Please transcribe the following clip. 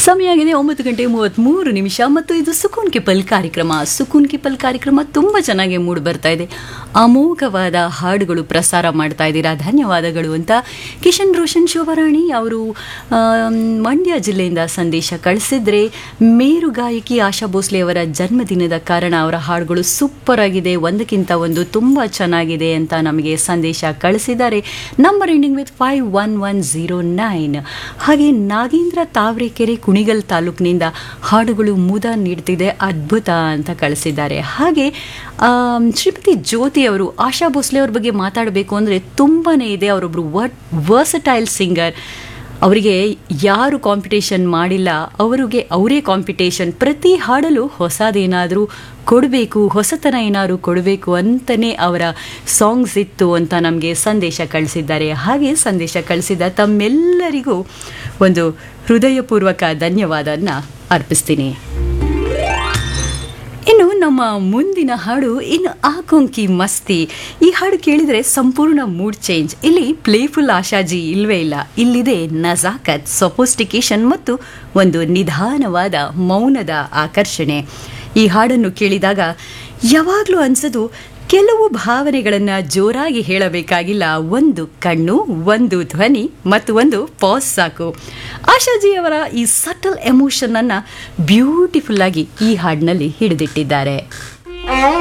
ಸಮಯ ಆಗಿದೆ ಒಂಬತ್ತು ಗಂಟೆ ಮೂವತ್ತ್ಮೂರು ನಿಮಿಷ ಮತ್ತು ಇದು ಸುಕೂನ್ ಕಿಪಲ್ ಕಾರ್ಯಕ್ರಮ ಸುಕೂನ್ ಕಿಪಲ್ ಕಾರ್ಯಕ್ರಮ ತುಂಬ ಚೆನ್ನಾಗಿ ಮೂಡಿ ಬರ್ತಾ ಇದೆ ಅಮೋಘವಾದ ಹಾಡುಗಳು ಪ್ರಸಾರ ಮಾಡ್ತಾ ಇದ್ದೀರಾ ಧನ್ಯವಾದಗಳು ಅಂತ ಕಿಶನ್ ರೋಷನ್ ಶೋಭರಾಣಿ ಅವರು ಆಮ್, ಮಂಡ್ಯ ಜಿಲ್ಲೆಯಿಂದ ಸಂದೇಶ ಕಳಿಸಿದ್ರೆ ಮೇರು ಗಾಯಕಿ ಆಶಾ ಭೋಸ್ಲೆ ಅವರ ಜನ್ಮದಿನದ ಕಾರಣ ಅವರ ಹಾಡುಗಳು ಸೂಪರ್ ಆಗಿದೆ ಒಂದಕ್ಕಿಂತ ಒಂದು ತುಂಬ ಚೆನ್ನಾಗಿದೆ ಅಂತ ನಮಗೆ ಸಂದೇಶ ಕಳಿಸಿದ್ದಾರೆ number ending with five one one zero nine ಹಾಗೆ ನಾಗೇಂದ್ರ ತಾವರೆಕೆರೆ ಕುಣಿಗಲ್ ತಾಲೂಕಿನಿಂದ ಹಾಡುಗಳು ಮುದ ನೀಡ್ತಿದೆ ಅದ್ಭುತ ಅಂತ ಕಳಿಸಿದ್ದಾರೆ ಹಾಗೆ ಆಮ್, ಶ್ರೀಮತಿ ಜ್ಯೋತಿ ಅವರು ಆಶಾ ಭೋಸ್ಲೆ ಅವ್ರ ಬಗ್ಗೆ ಮಾತಾಡಬೇಕು ಅಂದರೆ ತುಂಬಾನೇ ಇದೆ ಅವರೊಬ್ಬರು ವರ್ಟ್ ವರ್ಸಟೈಲ್ ಸಿಂಗರ್ ಅವರಿಗೆ ಯಾರು ಕಾಂಪಿಟೇಷನ್ ಮಾಡಿಲ್ಲ ಅವರಿಗೆ ಅವರೇ ಕಾಂಪಿಟೇಷನ್ ಪ್ರತಿ ಹಾಡಲು ಹೊಸದೇನಾದರೂ ಕೊಡಬೇಕು ಹೊಸತನ ಏನಾದರೂ ಕೊಡಬೇಕು ಅಂತಲೇ ಅವರ ಸಾಂಗ್ಸ್ ಇತ್ತು ಅಂತ ನಮಗೆ ಸಂದೇಶ ಕಳಿಸಿದ್ದಾರೆ ಹಾಗೆ ಸಂದೇಶ ಕಳಿಸಿದ ತಮ್ಮೆಲ್ಲರಿಗೂ ಒಂದು ಹೃದಯಪೂರ್ವಕ ಧನ್ಯವಾದನ ಅರ್ಪಿಸ್ತೀನಿ ಇನ್ನು ನಮ್ಮ ಮುಂದಿನ ಹಾಡು ಇನ್ನು ಆಕೊಂಕಿ ಮಸ್ತಿ ಈ ಹಾಡು ಕೇಳಿದರೆ ಸಂಪೂರ್ಣ ಮೂಡ್ ಚೇಂಜ್ ಇಲ್ಲಿ ಪ್ಲೇಫುಲ್ ಆಶಾಜಿ ಇಲ್ವೇ ಇಲ್ಲ ಇಲ್ಲಿದೆ ನಜಾಕತ್ ಸೊಫೋಸ್ಟಿಕೇಶನ್ ಮತ್ತು ಒಂದು ನಿಧಾನವಾದ ಮೌನದ ಆಕರ್ಷಣೆ ಈ ಹಾಡನ್ನು ಕೇಳಿದಾಗ ಯಾವಾಗಲೂ ಅನ್ಸೋದು ಕೆಲವು ಭಾವನೆಗಳನ್ನು ಜೋರಾಗಿ ಹೇಳಬೇಕಾಗಿಲ್ಲ ಒಂದು ಕಣ್ಣು ಒಂದು ಧ್ವನಿ ಮತ್ತು ಒಂದು ಪಾಸ್ ಸಾಕು ಆಶಾಜಿಯವರ ಈ ಸಟಲ್ ಎಮೋಷನ್ ಅನ್ನ ಬ್ಯೂಟಿಫುಲ್ ಆಗಿ ಈ ಹಾಡಿನಲ್ಲಿ ಹಿಡಿದಿಟ್ಟಿದ್ದಾರೆ